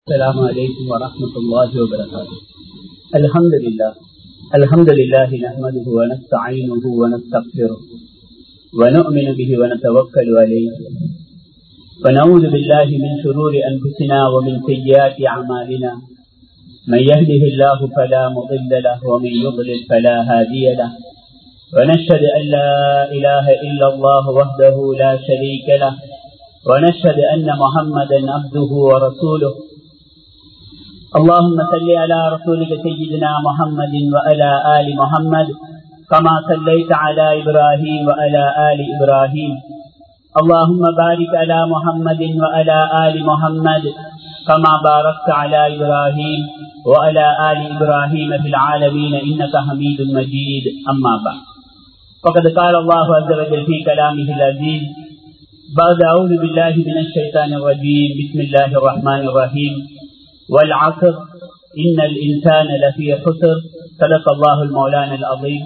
السلام عليكم ورحمة الله وبركاته الحمد لله الحمد لله نحمده ونستعينه ونستغفره ونؤمن به ونتوكل عليه ونعوذ بالله من شرور أنفسنا ومن سيئات أعمالنا من يهده الله فلا مضل له ومن يضلل فلا هادي له ونشهد أن لا إله إلا الله وحده لا شريك له ونشهد أن محمدا عبده ورسوله اللهم صل على رسولك سيدنا محمد وعلى آل محمد كما صليت على إبراهيم وعلى آل إبراهيم اللهم بارك على محمد وعلى آل محمد كما باركت على إبراهيم وعلى آل إبراهيم في العالمين إنك حميد مجيد أما بعد فقد قال الله عز وجل في كلامه العزيز بعد أعوذ بالله من الشيطان الرجيم بسم الله الرحمن الرحيم والعصر إن الإنسان لفي خسر صدق الله المولانا العظيم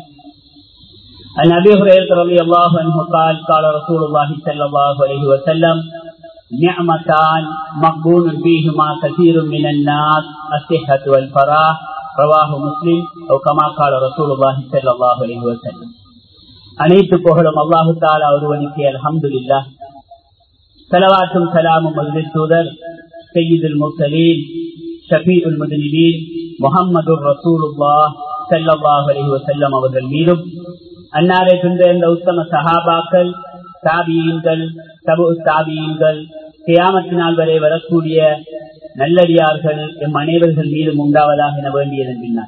عن أبي هريرة رضي الله عنه قال قال رسول الله صلى الله عليه وسلم نعمتان مقبول فيهما كثير من الناس الصحة والفراح رواه مسلم أو كما قال رسول الله صلى الله عليه وسلم அனைத்து புகழும் அல்லாஹு தாலா ஒருவனுக்கு அலமதுல்லா சலவாத்தும் சலாமும் மதுரை தூதர் சையீதுல் முர்சலீன் ஷபீஉல் முதனிபீன் முகமது ரசூலுல்லா சல்லாஹ் அலி வசல்லம் அவர்கள் மீதும் அன்னாரை பின்தேர்ந்த உத்தம சஹாபாக்கள் தாபியீன்கள் தபு தாபியீன்கள் கியாமத்தினால் வரை வரக்கூடிய நல்லடியார்கள் எம் அனைவர்கள் மீதும் உண்டாவதாக என வேண்டியதன் பின்னால்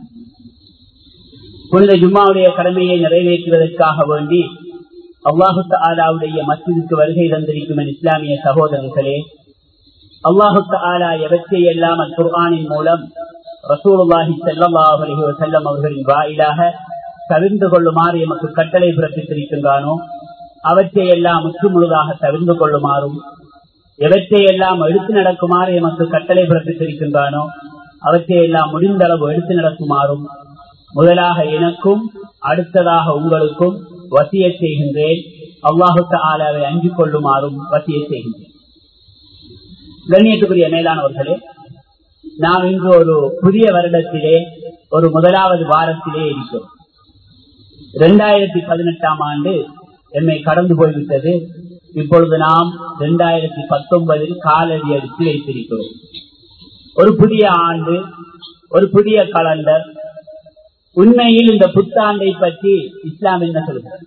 புனித ஜும்மாவுடைய கடமையை நிறைவேற்றுவதற்காக வேண்டி அல்லாஹு ஆலாவுடைய மத்திற்கு வருகை தந்திருக்கும் இஸ்லாமிய சகோதரர்களே அல்லாஹு ஆலா எவற்றை எல்லாம் குர்ஆனின் மூலம் ரசூலுல்லாஹி செல்லல்லாஹ் அலி வசல்லம் அவர்களின் வாயிலாக தவிர்ந்து கொள்ளுமாறு எமக்கு கட்டளை பிறப்பித்திருக்கின்றானோ அவற்றை எல்லாம் முற்று முழுதாக தவிர்ந்து கொள்ளுமாறும் எவற்றை எல்லாம் எடுத்து நடக்குமாறு எமக்கு கட்டளை பிறப்பித்திருக்கின்றானோ அவற்றை எல்லாம் முடிந்த அளவு எடுத்து நடக்குமாறும் முதலாக எனக்கும் அடுத்ததாக உங்களுக்கும் வசிய செய்கின்றேன் அல்லாஹு ஆலாவை அஞ்சு கொள்ளுமாறும் வசிய செய்கின்றேன் கண்ணியத்துக்குரிய மேலானவர்களே நாம் இன்று ஒரு புதிய வருடத்திலே ஒரு முதலாவது வாரத்திலே இருக்கிறோம் இரண்டாயிரத்தி பதினெட்டாம் ஆண்டு எம்மை கடந்து போய்விட்டது இப்பொழுது நாம் இரண்டாயிரத்தி பத்தொன்பதில் காலடி அடித்து வைத்திருக்கிறோம் ஒரு புதிய ஆண்டு ஒரு புதிய கலண்டர் உண்மையில் இந்த புத்தாண்டை பற்றி இஸ்லாம் என்ன சொல்கிறது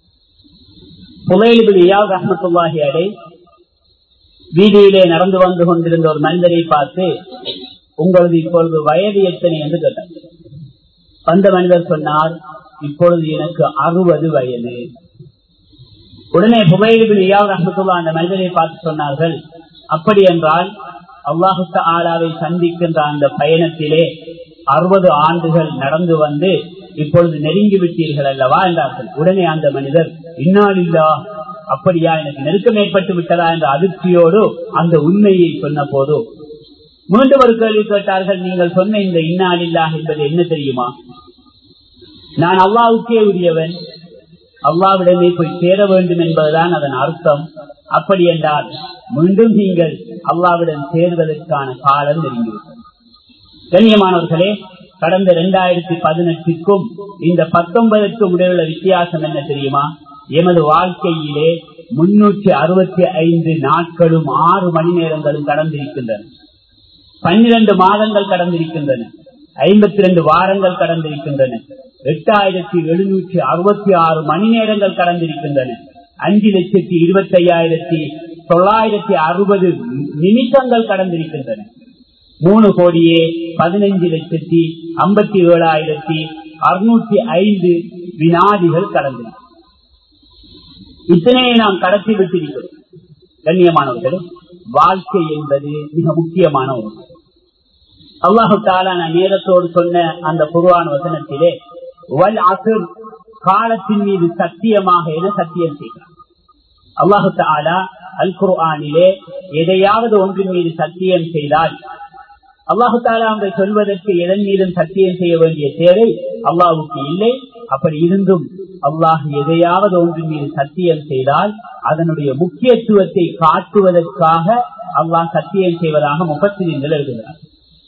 புகையிலியாவ் ரஹமத்துல்லாஹி அடை வீதியிலே நடந்து வந்து கொண்டிருந்த ஒரு மனிதரை பார்த்து உங்களது இப்பொழுது வயது எத்தனை என்று கேட்டார் வந்த மனிதர் சொன்னார் இப்பொழுது எனக்கு அறுபது வயது உடனே புகையிலியாவ் ரஹமத்துல்லா அந்த மனிதரை பார்த்து சொன்னார்கள் அப்படி என்றால் அல்லாஹுத்த ஆலாவை சந்திக்கின்ற அந்த பயணத்திலே அறுபது ஆண்டுகள் நடந்து வந்து இப்பொழுது நெருங்கி விட்டீர்கள் அல்லவா என்றார்கள் உடனே அந்த மனிதர் இன்னாலில்லா அப்படியா எனக்கு நெருக்கம் ஏற்பட்டு விட்டதா என்ற அதிர்ச்சியோடு அந்த உண்மையை சொன்ன போது மீண்டும் ஒரு கேள்வி கேட்டார்கள் நீங்கள் சொன்ன இந்த இன்னாலில்லா என்பது என்ன தெரியுமா நான் அல்லாவுக்கே உரியவன் அல்லாவிடமே போய் சேர வேண்டும் என்பதுதான் அதன் அர்த்தம் அப்படி என்றால் மீண்டும் நீங்கள் அல்லாவிடம் சேர்வதற்கான காலம் நெருங்கிவிட்டது கண்ணியமானவர்களே கடந்த இரண்டாயிரத்தி பதினெட்டுக்கும் இந்த பத்தொன்பதற்கும் இடையுள்ள வித்தியாசம் என்ன தெரியுமா எமது வாழ்க்கையிலே முன்னூற்றி அறுபத்தி ஐந்து நாட்களும் ஆறு மணி நேரங்களும் கடந்திருக்கின்றன பன்னிரண்டு மாதங்கள் கடந்திருக்கின்றன ஐம்பத்தி ரெண்டு வாரங்கள் கடந்திருக்கின்றன எட்டாயிரத்தி எழுநூற்றி அறுபத்தி ஆறு மணி நேரங்கள் கடந்திருக்கின்றன அஞ்சு லட்சத்தி இருபத்தி ஐயாயிரத்தி தொள்ளாயிரத்தி அறுபது நிமிஷங்கள் கடந்திருக்கின்றன மூணு கோடியே பதினைஞ்சு லட்சத்தி ஐம்பத்தி ஏழாயிரத்தி அறுநூத்தி ஐந்து வினாடிகள் கடந்தன இத்தனையை நாம் கடத்தி விட்டிருக்கிறோம் கண்ணியமானவர்கள் வாழ்க்கை என்பது மிக முக்கியமான ஒன்று அல்லாஹு தாலா நான் நேரத்தோடு சொன்ன அந்த குருவான வசனத்திலே வல் அசுர் காலத்தின் மீது சத்தியமாக என சத்தியம் செய்கிறார் அல்லாஹு தாலா அல் குர்ஆனிலே எதையாவது ஒன்றின் மீது சத்தியம் செய்தால் அல்லாஹு தாலா அங்க சொல்வதற்கு எதன் மீதும் சத்தியம் செய்ய வேண்டிய தேவை அல்லாஹுக்கு இல்லை அப்படி இருந்தும் அல்லாஹ் எதையாவது ஒன்றின் மீது சத்தியம் செய்தால் அதனுடைய முக்கியத்துவத்தை காட்டுவதற்காக அல்லாஹ் சத்தியம் செய்வதாக முப்பத்திரிகள் எழுதுகிறார்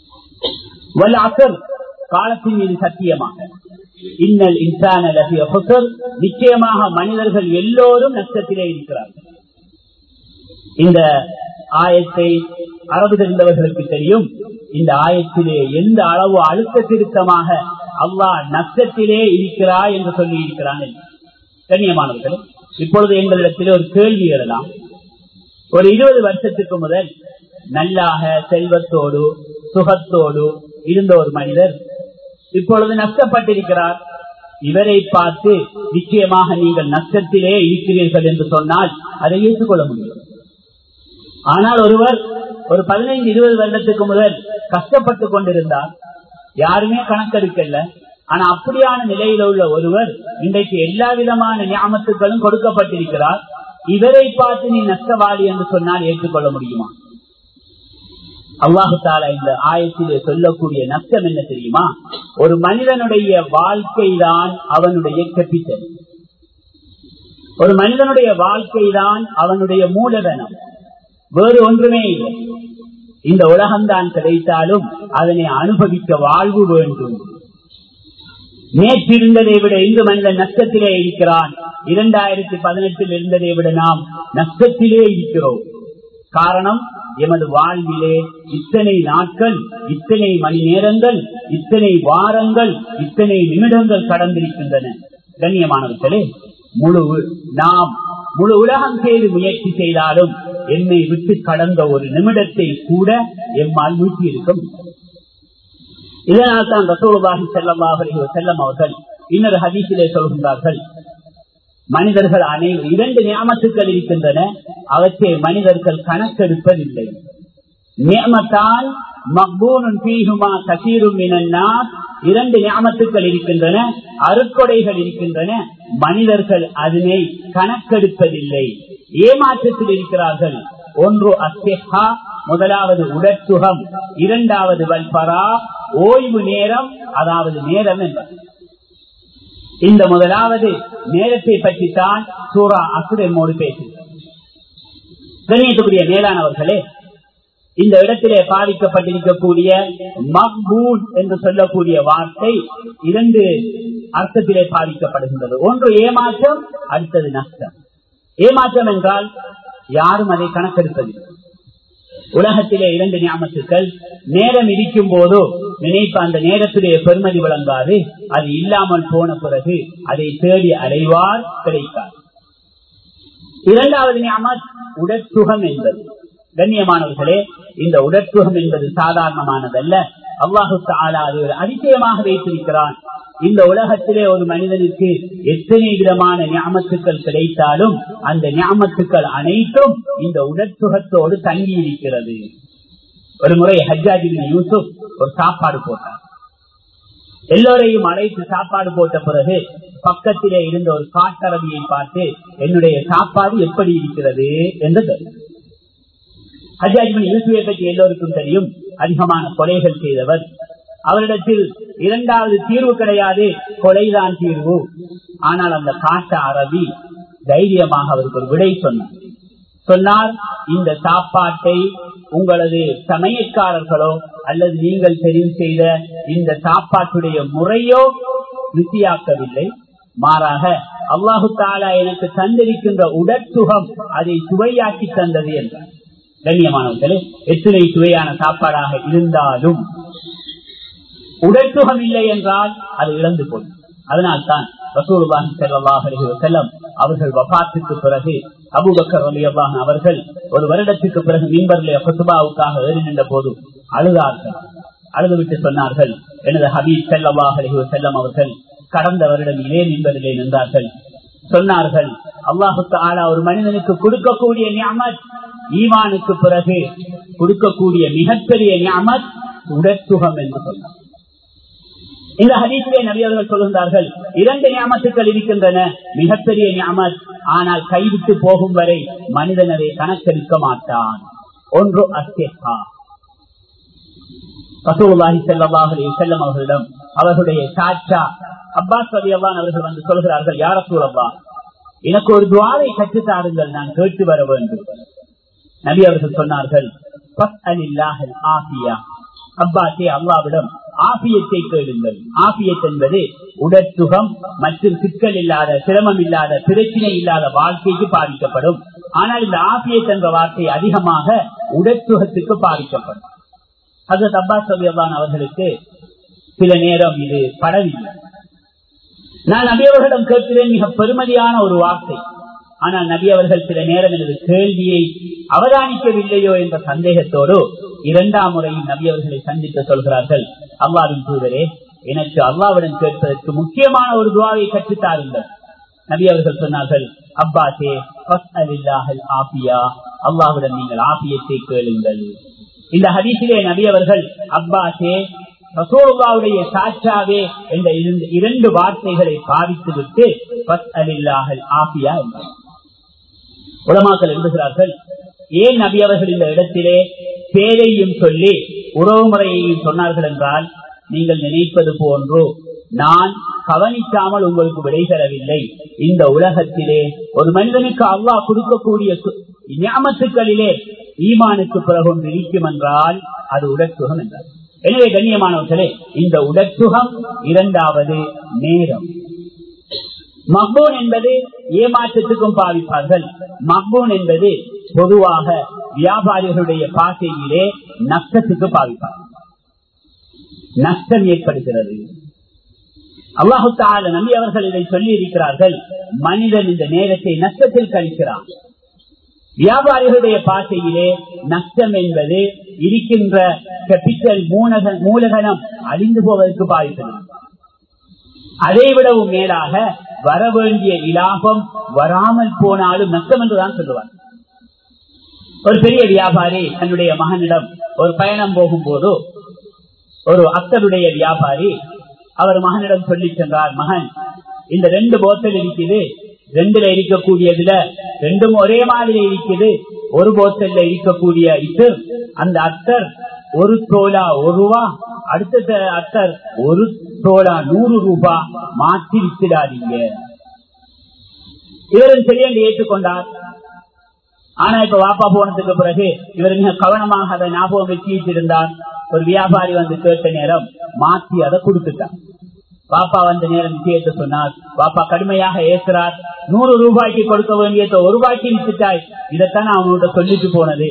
வல் அசர் காலத்தின் மீது சத்தியமாக இன்னல் இன்சான நிச்சயமாக மனிதர்கள் எல்லோரும் நஷ்டத்திலே இருக்கிறார்கள் இந்த ஆயத்தை அரபு தெரிந்தவர்களுக்கு தெரியும் இந்த ஆயத்திலே எந்த அளவு அழுத்த திருத்தமாக அல்லாஹ் நஷ்டத்திலே இருக்கிறாய் என்று சொல்லி இருக்கிறான் கண்ணியமானவர்கள் இப்பொழுது எங்களிடத்திலே ஒரு கேள்வி எழலாம் ஒரு இருபது வருஷத்துக்கு முதல் நல்லாக செல்வத்தோடு சுகத்தோடு இருந்த ஒரு மனிதர் இப்பொழுது நஷ்டப்பட்டிருக்கிறார் இவரை பார்த்து நிச்சயமாக நீங்கள் நஷ்டத்திலே இருக்கிறீர்கள் என்று சொன்னால் அதை ஏற்றுக்கொள்ள முடியும் ஆனால் ஒருவர் ஒரு பதினைந்து இருபது வருடத்துக்கு முதல் கஷ்டப்பட்டு கொண்டிருந்தார் யாருமே கணக்கெடுக்கல ஆனா அப்படியான நிலையில உள்ள ஒருவர் இன்றைக்கு எல்லா விதமான ஞாபகத்துக்களும் கொடுக்கப்பட்டிருக்கிறார் இவரை பார்த்து நீ நஷ்டவாளி என்று சொன்னால் ஏற்றுக்கொள்ள முடியுமா அல்லாஹால இந்த ஆயத்திலே சொல்லக்கூடிய நஷ்டம் என்ன தெரியுமா ஒரு மனிதனுடைய வாழ்க்கை தான் அவனுடைய கேபிட்டல் ஒரு மனிதனுடைய வாழ்க்கை தான் அவனுடைய மூலதனம் வேறு ஒன்றுமே இல்லை இந்த உலகம்தான் கிடைத்தாலும் அதனை அனுபவிக்க வாழ்வு வேண்டும் நேற்றிருந்ததை விட இந்து மனிதன் நஷ்டத்திலே இருக்கிறான் இரண்டாயிரத்தி பதினெட்டில் இருந்ததை விட நாம் நஷ்டத்திலே இருக்கிறோம் காரணம் எமது வாழ்விலே இத்தனை நாட்கள் இத்தனை மணி நேரங்கள் இத்தனை வாரங்கள் இத்தனை நிமிடங்கள் கடந்திருக்கின்றன கண்ணியமானவர்களே முழு நாம் முழு உலகம் செய்து முயற்சி செய்தாலும் என்னை விட்டு கடந்த ஒரு நிமிடத்தை கூட எம்மால் மீட்டி இருக்க முடியும் இதனால் தான் ரசோலுபாகி செல்லமாக செல்லம் அவர்கள் இன்னொரு ஹதீசிலே சொல்கின்றார்கள் மனிதர்கள் அனைவரும் இரண்டு நியமத்துக்கள் இருக்கின்றன அவற்றை மனிதர்கள் கணக்கெடுப்பதில்லை நியமத்தால் மக்பூனும் பீகுமா கசீரும் இரண்டு ஞாபகத்துக்கள் இருக்கின்றன அருக்கொடைகள் இருக்கின்றன மனிதர்கள் அதனை கணக்கெடுப்பதில்லை ஏமாற்றத்தில் இருக்கிறார்கள் ஒன்று அஸ்தெஹா முதலாவது உடற்சுகம் இரண்டாவது வல்பரா ஓய்வு நேரம் அதாவது நேரம் என்பது இந்த முதலாவது நேரத்தை பற்றி தான் சூரா அசுரமோடு பேசுகிறார் கண்ணியத்துக்குரிய மேலானவர்களே இந்த இடத்திலே பாதிக்கப்பட்டிருக்கக்கூடிய மக்பூன் என்று சொல்லக்கூடிய வார்த்தை இரண்டு அர்த்தத்திலே பாதிக்கப்படுகின்றது ஒன்று ஏமாற்றம் அடுத்தது நஷ்டம் ஏமாற்றம் என்றால் யாரும் அதை கணக்கெடுப்பதில்லை உலகத்திலே இரண்டு ஞாபகத்துக்கள் நேரம் இருக்கும் போதோ நினைப்பு அந்த நேரத்திலே பெருமதி வழங்காது அது இல்லாமல் போன பிறகு அதை தேடி அடைவார் கிடைக்காது இரண்டாவது ஞாபகம் உடற்சுகம் என்பது கண்ணியமானவர்களே இந்த உடற்சுகம் என்பது சாதாரணமானதல்ல அல்லாஹு தாலா அது ஒரு அதிசயமாக வைத்திருக்கிறான் இந்த உலகத்திலே ஒரு மனிதனுக்கு எத்தனை விதமான ஞாபகத்துக்கள் கிடைத்தாலும் அந்த ஞாபகத்துக்கள் அனைத்தும் இந்த உடற்சுகத்தோடு தங்கி இருக்கிறது ஒரு முறை ஹஜ்ஜாஜிபின் யூசுப் ஒரு சாப்பாடு போட்டார் எல்லோரையும் அழைத்து சாப்பாடு போட்ட பிறகு பக்கத்திலே இருந்த ஒரு காட்டரபியை பார்த்து என்னுடைய சாப்பாடு எப்படி இருக்கிறது என்று தெரியும் ஹஜாஜிபின் யூசுவை பற்றி எல்லோருக்கும் தெரியும் அதிகமான கொலைகள் செய்தவர் அவரிடத்தில் இரண்டாவது தீர்வு கிடையாது கொலைதான் தீர்வு ஆனால் அந்த காட்ட அரபி தைரியமாக அவருக்கு ஒரு விடை சொன்னார் சொன்னார் இந்த சாப்பாட்டை உங்களது சமயக்காரர்களோ அல்லது நீங்கள் தெரிவு செய்த இந்த சாப்பாட்டுடைய முறையோ ருசியாக்கவில்லை மாறாக அல்லாஹு தாலா எனக்கு தந்திருக்கின்ற உடற்சுகம் அதை சுவையாக்கி தந்தது என்றார் கண்ணியமானவர்களே எத்தனை சுவையான சாப்பாடாக இருந்தாலும் உடற்சுகம் இல்லை என்றால் அது இழந்து போகும் அதனால்தான் ரசூலுல்லாஹி ஸல்லல்லாஹு அலைஹி வஸல்லம் அவர்கள் வஃபாத்துக்கு பிறகு அபூபக்கர் ரலியல்லாஹு அவர்கள் ஒரு வருடத்துக்கு பிறகு மிம்பரிலே குத்பாவுக்காக ஏறி நின்ற போது அழுதார்கள் அழுதுவிட்டு சொன்னார்கள் எனது ஹபீப் ஸல்லல்லாஹு அலைஹி வஸல்லம் அவர்கள் கடந்த வருடம் இதே மிம்பரிலே நின்றார்கள் சொன்னார்கள் அல்லாஹு தஆலா ஒரு மனிதனுக்கு கொடுக்கக்கூடிய நியமத் ஈமானுக்கு பிறகு கொடுக்கக்கூடிய மிகப்பெரிய நியமத் உடற்சுகம் என்று சொன்னார் இந்த ஹதீசிலே நபி அவர்கள் சொல்கின்றார்கள் இரண்டு ஞாபகத்துக்கள் இருக்கின்றன மிகப்பெரிய ஞாபகம் ஆனால் கைவிட்டு போகும் வரை மனிதன் அதை கணக்கெடுக்க மாட்டான் ஒன்று அஸ்தேஹா பசூலாஹி செல்லவாக செல்லம் அவர்களிடம் அவர்களுடைய சாட்சா அப்பாஸ் ரவி அல்லான் அவர்கள் வந்து சொல்கிறார்கள் யார சூழல்லா எனக்கு ஒரு துவாரை கற்றுத்தாருங்கள் நான் கேட்டு வர வேண்டும் நபி அவர்கள் சொன்னார்கள் அப்பாசே அல்லாவிடம் ஆபியத்தை கேளுங்கள் ஆபியத் என்பது உடற்சுகம் மற்றும் சிக்கல் இல்லாத சிரமம் இல்லாத பிரச்சனை இல்லாத வாழ்க்கைக்கு பாதிக்கப்படும் ஆனால் இந்த ஆபியத் என்ற வார்த்தை அதிகமாக உடற்சுகத்துக்கு பாதிக்கப்படும் அது அப்பாஸ் அபியவான் அவர்களுக்கு சில நேரம் இது படவில்லை நான் நபி அவர்களிடம் கேட்கிறேன் மிக பெருமதியான ஒரு வார்த்தை ஆனால் நபி அவர்கள் சில நேரம் எனது கேள்வியை அவதானிக்கவில்லையோ என்ற சந்தேகத்தோடு இரண்டாம் முறையும் நபி அவர்களை சந்தித்து சொல்கிறார்கள் அல்லாவின் தூதரே எனக்கு அல்லாவிடம் கேட்பதற்கு முக்கியமான ஒரு துவாவை கற்றுத்தாருங்கள் நபி அவர்கள் சொன்னார்கள் அப்பாசே ஆபியா அல்லாவிடம் நீங்கள் ஆபியத்தை கேளுங்கள் இந்த ஹதீசிலே நபி அவர்கள் அப்பாசே ரசோல்லாவுடைய சாட்சாவே என்ற இரண்டு வார்த்தைகளை பாதித்துவிட்டு ஆபியா என்றார் உலமாக்கள் எழுதுகிறார்கள் ஏன் நபி அவர்கள் இந்த இடத்திலே பேரையும் சொல்லி உறவு முறையையும் சொன்னார்கள் என்றால் நீங்கள் நினைப்பது போன்று நான் கவனிக்காமல் உங்களுக்கு விடை தரவில்லை இந்த உலகத்திலே ஒரு மனிதனுக்கு அல்லாஹ் கொடுக்கக்கூடிய ஞாபகத்துக்களிலே ஈமானுக்கு பிறகு ஒன்று இருக்கும் என்றால் அது உடற்சுகம் என்றார் எனவே கண்ணியமானவர்களே இந்த உடற்சுகம் இரண்டாவது நேரம் மக்பூன் என்பது ஏமாற்றத்துக்கும் பாவிப்பார்கள் மக்பூன் என்பது பொதுவாக வியாபாரிகளுடைய பாசையிலே நஷ்டத்துக்கு பாவிப்பார்கள் நஷ்டம் ஏற்படுகிறது அல்லாஹு தால நம்பி அவர்கள் இதை சொல்லி இருக்கிறார்கள் மனிதன் இந்த நேரத்தை நஷ்டத்தில் கழிக்கிறான் வியாபாரிகளுடைய பாசையிலே நஷ்டம் என்பது இருக்கின்ற கேபிட்டல் மூலதனம் அழிந்து போவதற்கு பாதிக்கிறது அதை விடவும் மேலாக வர வேண்டிய இலாபம் வராமல் போனாலும் நஷ்டம் என்றுதான் சொல்லுவார் ஒரு பெரிய வியாபாரி தன்னுடைய மகனிடம் ஒரு பயணம் போகும்போது ஒரு அத்தருடைய வியாபாரி அவர் மகனிடம் சொல்லி சென்றார் மகன் இந்த ரெண்டு போத்தல் இருக்குது ரெண்டுல இருக்கக்கூடியதுல ரெண்டும் ஒரே மாதிரி இருக்குது ஒரு போத்தல்ல இருக்கக்கூடிய இத்தர் அந்த அத்தர் ஒரு தோலா ஒரு ரூபா அடுத்த அத்தர் ஒரு தோலா நூறு ரூபா மாற்றி வித்துடாதீங்க இவரும் சரியென்று ஏற்றுக்கொண்டார் ஆனா இப்ப வாப்பா போனதுக்கு பிறகு இவர் மிக கவனமாக அதை ஞாபகம் வச்சு இருந்தார் ஒரு வியாபாரி வந்து கேட்ட நேரம் மாற்றி அதை கொடுத்துட்டார் பாப்பா வந்த நேரம் விஷயத்தை சொன்னார் பாப்பா கடுமையாக ஏசுறார் நூறு ரூபாய்க்கு கொடுக்க வேண்டியதை ஒரு ரூபாய்க்கு வித்துட்டாய் இதைத்தான் அவங்கள்ட்ட சொல்லிட்டு போனது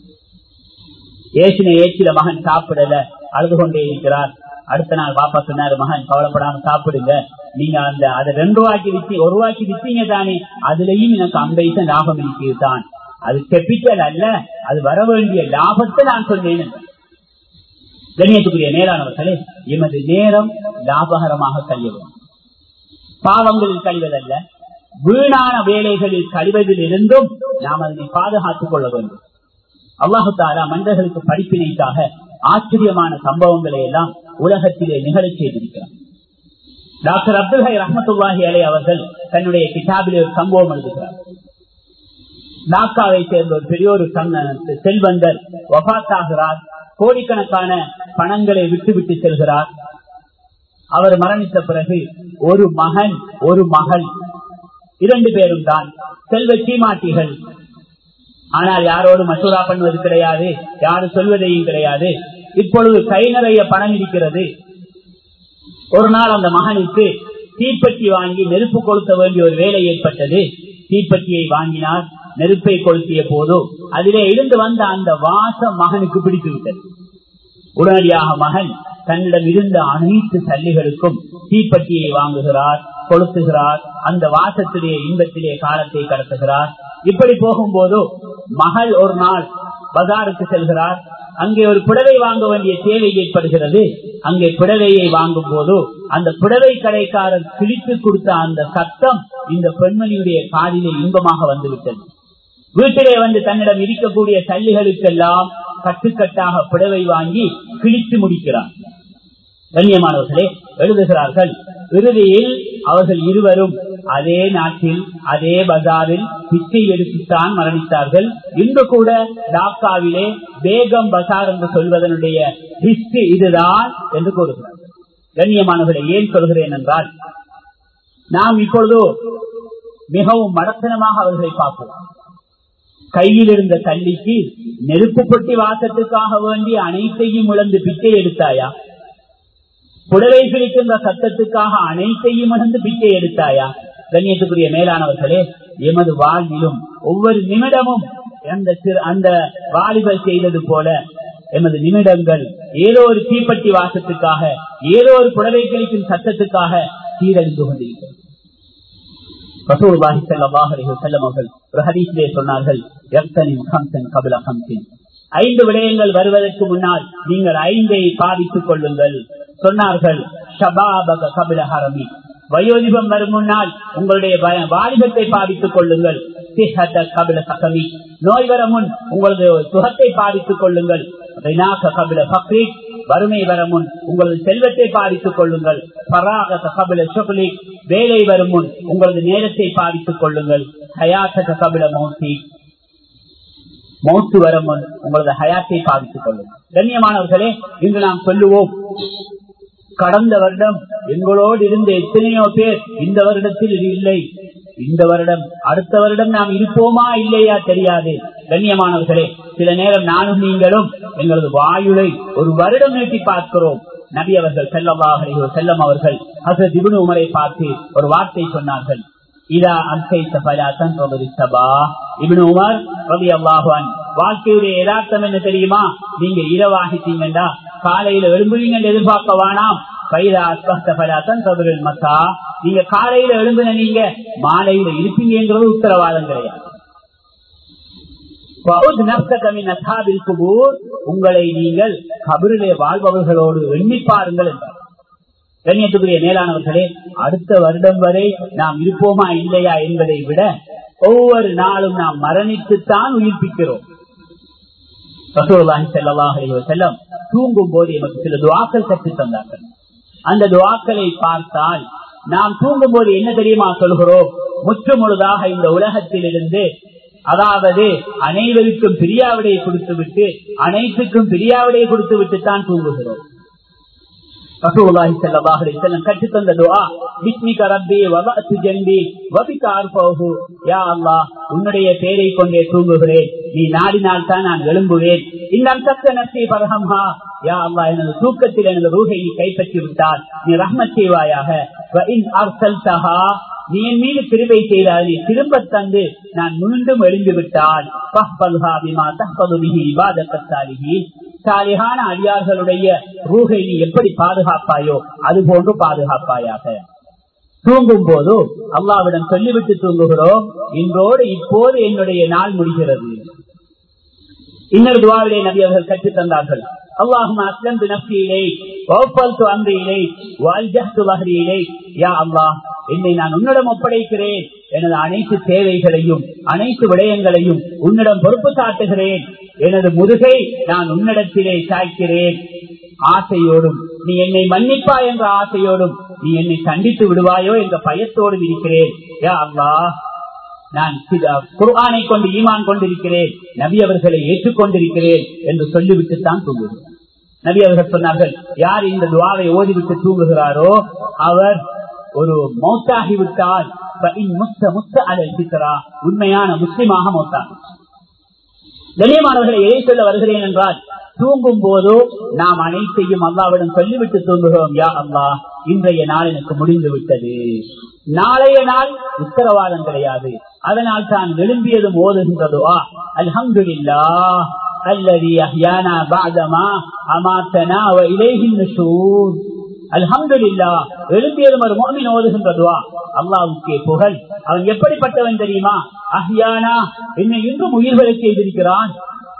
ஏசின ஏச்சில மகன் சாப்பிடல அழுது கொண்டே இருக்கிறார் அடுத்த நாள் பாப்பா சொன்னாரு மகன் கவலைப்படாம சாப்பிடுங்க நீங்க அந்த அதை ரெண்டு ரூபாய்க்கு வித்தி ஒரு ரூபாய்க்கு வித்தீங்க தானே அதுலயும் எனக்கு ஐம்பது லாபம் இருக்குது தான் அது கேபிட்டல் அல்ல அது வர வேண்டிய லாபத்தை நான் சொன்னேன் கண்ணியத்துக்குரிய நேரானவர்களே எமது நேரம் லாபகரமாக கழியவும் பாவங்களில் கழிவதல்ல வீணான வேலைகளில் கழிவதில் இருந்தும் நாம் அதனை பாதுகாத்துக் கொள்ள வேண்டும் அல்லாஹு தாரா மனிதர்களுக்கு படிப்பினைக்காக ஆச்சரியமான சம்பவங்களை எல்லாம் உலகத்திலே நிகழச் செய்திருக்கிறார் டாக்டர் அப்துல் ஹை ரஹமத்துல்லாஹி அலை அவர்கள் தன்னுடைய கிதாபிலே ஒரு சம்பவம் எழுதுகிறார் டாக்காவை சேர்ந்த ஒரு பெரிய ஒரு செல்வந்தர் வபாத்தாகிறார் கோடிக்கணக்கான பணங்களை விட்டு விட்டு செல்கிறார் அவர் மரணித்த பிறகு ஒரு மகன் ஒரு மகள் இரண்டு பேரும் தான் செல்வ சீமாட்டிகள் ஆனால் யாரோடு மசூரா பண்ணுவது கிடையாது யாரும் சொல்வதையும் கிடையாது இப்பொழுது கை நிறைய பணம் இருக்கிறது ஒரு நாள் அந்த மகனுக்கு தீப்பெட்டி வாங்கி நெருப்பு கொளுத்த வேண்டிய ஒரு வேலை ஏற்பட்டது தீப்பெட்டியை வாங்கினார் நெருப்பை கொளுத்திய போது அதிலே இருந்து வந்த அந்த வாசம் மகனுக்கு பிடித்து விட்டது உடனடியாக மகன் தன்னிடம் இருந்த அனைத்து சல்லிகளுக்கும் தீப்பெட்டியை வாங்குகிறார் கொளுத்துகிறார் அந்த வாசத்திலே இன்பத்திலே காலத்தை கடத்துகிறார் இப்படி போகும்போது மகள் ஒரு நாள் பஜாருக்கு செல்கிறார் அங்கே ஒரு புடவை வாங்க வேண்டிய தேவை ஏற்படுகிறது அங்கே புடவையை வாங்கும் போது அந்த புடவை கடைக்காரர் கிழித்து கொடுத்த அந்த சத்தம் இந்த பெண்மணியுடைய காதிலே இன்பமாக வந்துவிட்டது வீட்டிலே வந்து தன்னிடம் இருக்கக்கூடிய சல்லிகளுக்கெல்லாம் கட்டுக்கட்டாக புடவை வாங்கி கிழித்து முடிக்கிறார் கண்ணியமானவர்களே எழுதுகிறார்கள் இறுதியில் அவர்கள் இருவரும் அதே நாட்டில் அதே பஜாரில் பிச்சை எடுத்துத்தான் மரணித்தார்கள் இன்று கூட டாக்காவிலே பேகம் பசார் என்று சொல்வதனுடைய ஹிஸ்டரி இதுதான் என்று கூறுகிறார் கண்ணியமானவர்களை ஏன் சொல்கிறேன் என்றால் நாம் இப்பொழுது மிகவும் மடத்தனமாக அவர்களை பார்ப்போம் கையில் இருந்த தள்ளிக்கு நெருப்பு பொட்டி வாசத்துக்காக வேண்டி அனைத்தையும் இழந்து பிச்சை எடுத்தாயா புடவை பிடிக்கின்ற சத்தத்துக்காக அனைத்தையும் இழந்து பிச்சை எடுத்தாயா கண்ணியத்துக்குரிய மேலானவர்களே எமது வாழ்விலும் ஒவ்வொரு நிமிடமும் அந்த அந்த வாலிபர் செய்தது போல எமது நிமிடங்கள் ஏதோ ஒரு தீப்பட்டி வாசத்துக்காக ஏதோ ஒரு புடவை கிழிக்கும் சத்தத்துக்காக சீரழிந்து கொண்டிருக்கிறது ரசூலுல்லாஹி ஸல்லல்லாஹு அலைஹி வஸல்லம் அவர்கள் ஒரு ஹதீஸிலே சொன்னார்கள் யக்தனிம் கம்சன் கபில கம்சின் ஐந்து விடயங்கள் வருவதற்கு முன்னால் நீங்கள் ஐந்தை பாவித்துக் கொள்ளுங்கள் சொன்னார்கள் ஷபாபக கபில ஹரமி வயோதிபம் வரும் முன்னால் உங்களுடைய வாலிபத்தை பாவித்துக் கொள்ளுங்கள் கபில சகமி நோய் வர முன் உங்களது சுகத்தை பாவித்துக் கொள்ளுங்கள் கபில பக்ரி வறுமை வர முன் உங்களது செல்வத்தை பாதித்துக் கொள்ளுங்கள் பராக கபில சுகலி வேலை வரும் முன் உங்களது நேரத்தை பாதித்துக் கொள்ளுங்கள் ஹயாத்த கபில மௌசி மௌத்து வரும் முன் உங்களது ஹயாத்தை பாதித்துக் கொள்ளுங்கள் கண்ணியமானவர்களே இன்று நாம் சொல்லுவோம் கடந்த வருடம் எங்களோடு இருந்த எத்தனையோ பேர் இந்த வருடத்தில் இல்லை இந்த வருடம் அடுத்த வருடம் நாம் இருப்போமா இல்லையா தெரியாது கண்ணியமானவர்களே சில நேரம் நானும் நீங்களும் எங்களது வாயுவை ஒரு வருடம் நீட்டி பார்க்கிறோம் நபி அவர்கள் செல்லவாக செல்லம் அவர்கள் ஹசரத் இபுன் உமரை பார்த்து ஒரு வார்த்தை சொன்னார்கள் இதா அம்சைத்த பலாத்தன் சபா இபுன் உமர் ரவி அல்லாஹான் வாழ்க்கையுடைய யதார்த்தம் என்ன தெரியுமா நீங்க இரவாகிட்டீங்கடா காலையில எழும்புவீங்க எதிர்பார்க்க வேணாம் பைரா அஸ்பஸ்த பலாத்தன் சபரில் மசா நீங்க காலையில எழும்புன நீங்க மாலையில இருப்பீங்கிறது உத்தரவாதம் கிடையாது உங்களை நீங்கள் கபரிலே வாழ்பவர்களோடு எண்ணி பாருங்கள் என்றார் கண்ணியத்துக்குரிய மேலானவர்களே அடுத்த வருடம் வரை நாம் இருப்போமா இல்லையா என்பதை விட ஒவ்வொரு நாளும் நாம் மரணித்துத்தான் உயிர்ப்பிக்கிறோம் செல்லம் தூங்கும் போது எமக்கு சில துவாக்கள் கற்று தந்தார்கள் அந்த துவாக்களை பார்த்தால் நாம் தூங்கும் போது என்ன தெரியுமா சொல்கிறோம் முற்று முழுதாக இந்த உலகத்தில் இருந்து அதாவது அனைவருக்கும் பிரியாவிடையை கொடுத்து விட்டு அனைத்துக்கும் பிரியாவிடையை கொடுத்து விட்டு தான் தூங்குகிறோம் ரசூலுல்லாஹி ஸல்லல்லாஹு அலைஹி வஸல்லம் கற்றுத் தந்த துஆ பிஸ்மிக ரப்பி வபஅத்து ஜன்பி வபிக அர்ஃபஹு யா அல்லாஹ் உன்னுடைய பெயரை கொண்டே தூங்குகிறேன் நீ நாடினால் தான் நான் எழும்புவேன் இந்த சத்த நப்சி பரஹம்ஹா யா அல்லாஹ் எனது தூக்கத்தில் எனது ரூஹை நீ கைப்பற்றி விட்டால் நீ ரஹ்மத் செய்வாயாக வ இன் அர்சல்தஹா நீ என் மீது கிருபை செய்தால் நீ திரும்ப தந்து நான் மீண்டும் எழுந்து விட்டால் சாலிகான அடியார்களுடைய ரூகை நீ எப்படி பாதுகாப்பாயோ அது போன்று பாதுகாப்பாயாக தூங்கும் போது அல்லாவிடம் சொல்லிவிட்டு தூங்குகிறோம் இன்றோடு இப்போது என்னுடைய நாள் முடிகிறது இன்னொரு துவாவிலே நபி அவர்கள் கற்றுத் தந்தார்கள் اللهم اسلمت نفسي اليك ووفلت امري اليك والجهت ظهري اليك يا الله என்னை நான் உன்னிடம் ஒப்படைக்கிறேன் எனது அனைத்து தேவைகளையும் அனைத்து விடயங்களையும் உன்னிடம் பொறுப்பு சாட்டுகிறேன் எனது முதுகை நான் உன்னிடத்திலே சாய்க்கிறேன் ஆசையோடும் நீ என்னை மன்னிப்பா என்ற ஆசையோடும் நீ என்னை கண்டித்து விடுவாயோ என்ற பயத்தோடும் இருக்கிறேன் யா அல்லா நான் குர்ஆனை கொண்டு ஈமான் கொண்டிருக்கிறேன் நபி அவர்களை ஏற்றுக்கொண்டிருக்கிறேன் என்று சொல்லிவிட்டு தான் தூங்குகிறேன் நபி அவர்கள் சொன்னார்கள் யார் இந்த துவாவை ஓதிவிட்டு தூங்குகிறாரோ அவர் ஒரு மௌத்தாகிவிட்டால் உண்மையான முஸ்லிமாக மௌத்தாகும் கண்ணியமானவர்களை எதை சொல்ல வருகிறேன் என்றால் தூங்கும் போது நாம் அனைத்தையும் அல்லாவிடம் சொல்லிவிட்டு தூங்குகிறோம் யா அல்லா இன்றைய நாள் எனக்கு முடிந்து விட்டது நாளைய நாள் உத்தரவாதம் கிடையாது அதனால் தான் விரும்பியதும் ஓதுகின்றதுவா அல்ஹம்துலில்லா الذي أحيانا بعدما أماتنا وإليه النشور அல்ஹம்துலில்லா எழுந்தியதும் ஒரு மோமின் ஓதுகின்றதுவா அல்லாவுக்கே புகழ் அவன் எப்படிப்பட்டவன் தெரியுமா அஹ்யானா என்னை இன்றும் உயிர்களை செய்திருக்கிறான்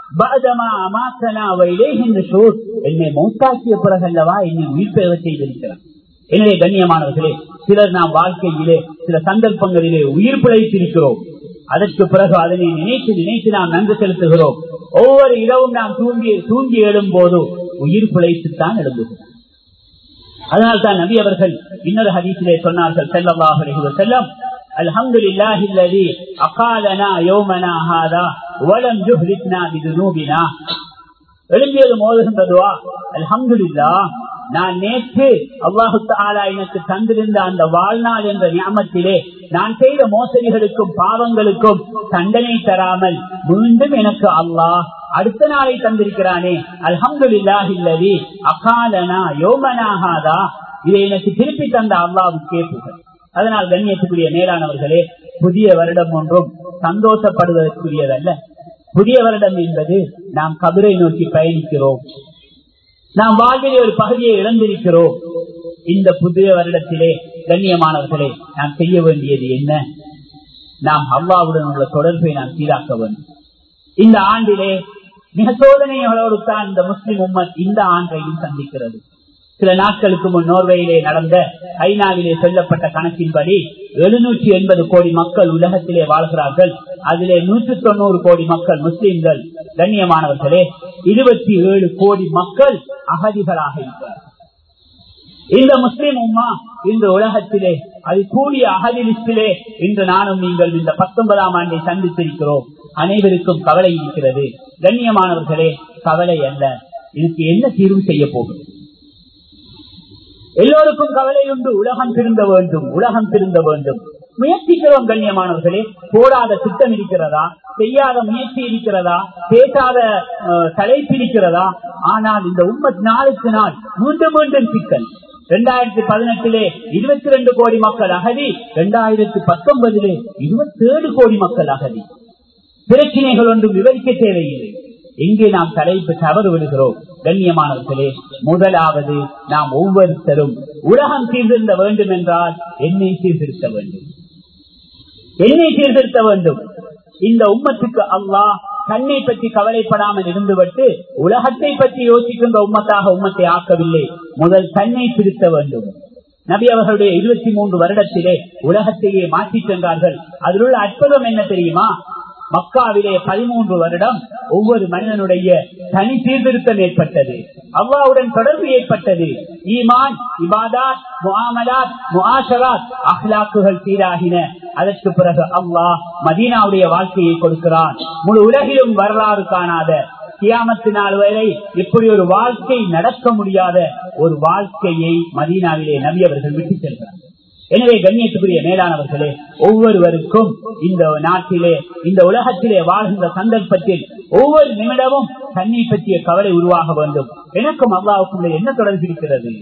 என்னை மௌத்தாக்கிய பிறகல்லவா என்னை உயிர் பெற செய்திருக்கிறான் எனவே கண்ணியமானவர்களே சிலர் நாம் வாழ்க்கையிலே சில சந்தர்ப்பங்களிலே உயிர் பிழைத்திருக்கிறோம் அதற்கு பிறகு அதனை நினைத்து நினைத்து நாம் நன்கு செலுத்துகிறோம் ஒவ்வொரு இரவும் நாம் தூங்கி தூங்கி எழும் போது உயிர் பிழைத்துத்தான் எழுந்துகிறோம் அதனால் தான் நபி அவர்கள் இன்னொரு ஹதீசிலே சொன்னார்கள் செல்லவாக செல்லம் الحمد لله الذي أقالنا يومنا هذا ولم يهلكنا بذنوبنا எழுந்தியது மோதுகின்றதுவா அல்ஹம்துல்லா நான் நேற்று அல்லாஹு தாலா எனக்கு தந்திருந்த அந்த வாழ்நாள் என்ற ஞாபகத்திலே நான் செய்த மோசடிகளுக்கும் பாவங்களுக்கும் தண்டனை தராமல் மீண்டும் எனக்கு அல்லாஹ் அடுத்த நாளை தந்திருக்கிறானே அல்ஹம்துல்லாஹில்லதி அகாலனா யோமனாகாதா இதை எனக்கு திருப்பி தந்த அல்லாவுக்கே புகழ் அதனால் கண்ணியத்துக்குரிய மேலானவர்களே புதிய வருடம் ஒன்றும் சந்தோஷப்படுவதற்குரியதல்ல புதிய வருடம் என்பது நாம் கபிரை நோக்கி பயணிக்கிறோம் நாம் வாழ்விலே ஒரு பகுதியை இழந்திருக்கிறோம் இந்த புதிய வருடத்திலே கண்ணியமானவர்களே நாம் செய்ய வேண்டியது என்ன நாம் அல்லாவுடன் உள்ள தொடர்பை நாம் சீராக்க வேண்டும் இந்த ஆண்டிலே மிக சோதனைகளோடு தான் இந்த முஸ்லிம் உம்மத் இந்த ஆண்டையும் சந்திக்கிறது சில நாட்களுக்கு முன் நோர்வேயிலே நடந்த ஐநாவிலே சொல்லப்பட்ட கணக்கின்படி எழுநூற்றி எண்பது கோடி மக்கள் உலகத்திலே வாழ்கிறார்கள் அதிலே நூற்று தொண்ணூறு கோடி மக்கள் முஸ்லிம்கள் கண்ணியமானவர்களே இருபத்தி ஏழு கோடி மக்கள் அகதிகளாக இருக்கிறார் இந்த முஸ்லிம் உம்மா இந்த உலகத்திலே அது கூடிய அகதி லிஸ்டிலே இன்று நானும் நீங்கள் இந்த பத்தொன்பதாம் ஆண்டை சந்தித்திருக்கிறோம் அனைவருக்கும் கவலை இருக்கிறது கண்ணியமானவர்களே கவலை அல்ல இதுக்கு என்ன தீர்வு செய்ய போகும் எல்லோருக்கும் கவலை உண்டு உலகம் திருந்த வேண்டும் உலகம் திருந்த வேண்டும் முயற்சிக்கிறோம் கண்ணியமானவர்களே போடாத திட்டம் இருக்கிறதா செய்யாத முயற்சி இருக்கிறதா பேசாத தலைப்பு இருக்கிறதா ஆனால் இந்த உண்மத் நாளுக்கு நாள் மீண்டும் மீண்டும் சிக்கல் இரண்டாயிரத்தி பதினெட்டிலே இருபத்தி ரெண்டு கோடி மக்கள் அகதி இரண்டாயிரத்தி பத்தொன்பதிலே இருபத்தி ஏழு கோடி மக்கள் அகதி பிரச்சனைகள் ஒன்றும் விவரிக்க தேவையில்லை எங்கே நாம் தலைப்பு தவறு விடுகிறோம் கண்ணியமானவர்களே முதலாவது நாம் ஒவ்வொருத்தரும் உலகம் சீர்திருத்த வேண்டும் என்றால் என்னை சீர்திருத்த வேண்டும் என்னை சீர்திருத்த வேண்டும் இந்த உம்மத்துக்கு அல்லாஹ் தன்னை பற்றி கவலைப்படாமல் இருந்துவிட்டு உலகத்தை பற்றி யோசிக்கின்ற உம்மத்தாக உம்மத்தை ஆக்கவில்லை முதல் தன்னை திருத்த வேண்டும் நபி அவர்களுடைய இருபத்தி மூன்று வருடத்திலே உலகத்தையே மாற்றி சென்றார்கள் அதில் உள்ள அற்புதம் என்ன தெரியுமா மக்காவிலே பதிமூன்று வருடம் ஒவ்வொரு மனிதனுடைய தனி சீர்திருத்தம் ஏற்பட்டது அவ்வாவுடன் தொடர்பு ஏற்பட்டது ஈமான் இபாதாத் முகாமலாத் முஆஷராத் அஹ்லாக்குகள் சீராகின அதற்கு பிறகு அல்லாஹ் மதீனாவுடைய வாழ்க்கையை கொடுக்கிறான் முழு உலகிலும் வரலாறு காணாத கியாமத்து நாள் வரை இப்படி ஒரு வாழ்க்கை நடக்க முடியாத ஒரு வாழ்க்கையை மதீனாவிலே நபி அவர்கள் விட்டு செல்கிறார் எனவே கண்ணியத்துக்குரிய மேலானவர்களே ஒவ்வொருவருக்கும் இந்த நாட்டிலே இந்த உலகத்திலே வாழ்கின்ற சந்தர்ப்பத்தில் ஒவ்வொரு நிமிடமும் தண்ணி பற்றிய கவலை உருவாக வேண்டும் எனக்கும் அல்லாவுக்கும் என்ன தொடர்பு இருக்கிறது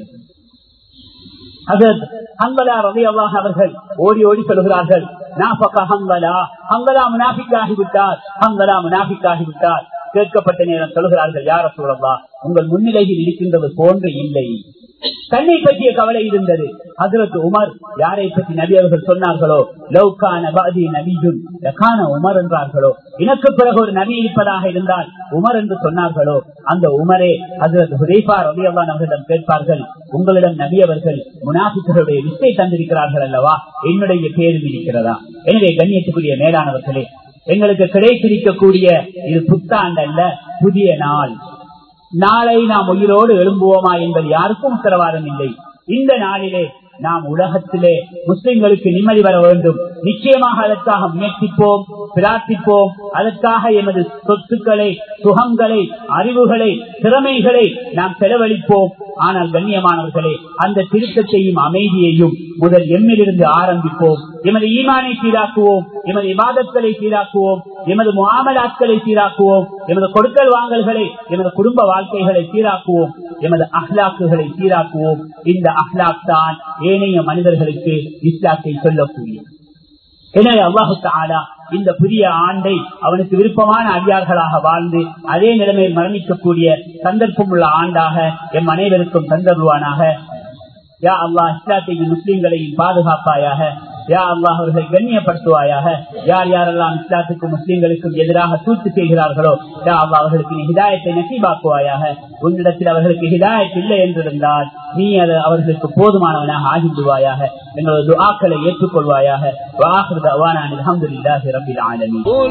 ஹங்கலா ரவி அல்லாஹ் அவர்கள் ஓடி ஓடி சொல்கிறார்கள் ஹங்கலா ஹங்கலா முனாபிக்காகிவிட்டார் ஹங்கலா முனாபிக்காகிவிட்டார் கேட்கப்பட்ட நேரம் சொல்கிறார்கள் யார சூழல்லா உங்கள் முன்னிலையில் இருக்கின்றது போன்று இல்லை தன்னை பற்றிய கவலை இருந்தது அதற்கு உமர் யாரை பற்றி நபி அவர்கள் சொன்னார்களோ லவ்கான பாதி நபியும் உமர் என்றார்களோ எனக்கு பிறகு ஒரு நபி இருப்பதாக இருந்தால் உமர் என்று சொன்னார்களோ அந்த உமரே அதற்கு ஹுதைபா ரவியல்லான் அவர்களிடம் கேட்பார்கள் உங்களிடம் நபி அவர்கள் முனாபித்தருடைய வித்தை தந்திருக்கிறார்கள் அல்லவா என்னுடைய பேரும் இருக்கிறதா எனவே கண்ணியத்துக்குரிய மேலானவர்களே எங்களுக்கு கிடைத்திருக்கக்கூடிய இது புத்தாண்டு அல்ல புதிய நாள் நாளை நாம் உயிரோடு எழும்புவோமா என்பது யாருக்கும் உத்தரவாதம் இல்லை இந்த நாளிலே நாம் உலகத்திலே முஸ்லிம்களுக்கு நிம்மதி வர வேண்டும் நிச்சயமாக அதற்காக முயற்சிப்போம் பிரார்த்திப்போம் அதற்காக எமது சொத்துக்களை சுகங்களை அறிவுகளை திறமைகளை நாம் செலவழிப்போம் ஆனால் கண்ணியமானவர்களே அந்த திருத்தத்தையும் அமைதியையும் முதல் எம்மிலிருந்து ஆரம்பிப்போம் எமது ஈமானை சீராக்குவோம் எமது விவாதங்களை சீராக்குவோம் எமது முகாமலாட்களை சீராக்குவோம் எமது கொடுக்கல் வாங்கல்களை எமது குடும்ப வாழ்க்கைகளை சீராக்குவோம் எமது அஹ்லாக்குகளை சீராக்குவோம் இந்த அஹ்லாக் தான் ஏனைய மனிதர்களுக்கு இஸ்லாத்தை சொல்லக்கூடிய எனவே அல்லாஹு தாலா இந்த புதிய ஆண்டை அவனுக்கு விருப்பமான அடியார்களாக வாழ்ந்து அதே நிலைமையில் மரணிக்கக்கூடிய சந்தர்ப்பம் உள்ள ஆண்டாக எம் அனைவருக்கும் தந்தருவானாக யா அல்லாஹ் இஸ்லாத்தையும் முஸ்லீம்களையும் பாதுகாப்பாயாக யா அல்லாஹ் அவர்களை கண்ணியப்படுத்துவாயாக யார் யாரெல்லாம் இஸ்லாத்துக்கும் முஸ்லீம்களுக்கும் எதிராக சூழ்ச்சி செய்கிறார்களோ யா அல்லாஹ் அவர்களுக்கு நீ ஹிதாயத்தை நசீபாக்குவாயாக உன்னிடத்தில் அவர்களுக்கு ஹிதாயத் இல்லை என்றிருந்தால் நீ அது அவர்களுக்கு போதுமானவனாக ஆகிவிடுவாயாக எங்களது துஆக்களை ஏற்றுக்கொள்வாயாக வாஹிரு அவானான் அல்ஹம்துலில்லாஹி ரப்பில் ஆலமீன் قل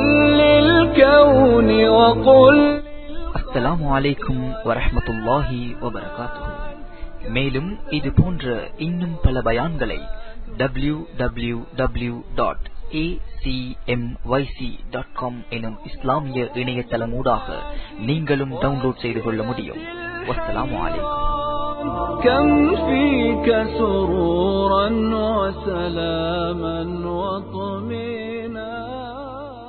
للكون وقل அஸ்ஸலாமு அலைக்கும் வரஹ்மத்துல்லாஹி வபரகாத்துஹு மேலும் இது போன்ற இன்னும் பல பயான்களை டபிள்யூ டபிள்யூ டபிள்யூ டாட் எனும் இஸ்லாமிய இணையதளமூடாக நீங்களும் டவுன்லோட் செய்து கொள்ள முடியும் வஸ்ஸலாமு அலைக்கும் كم فيك سرورا وسلاما وطمئنا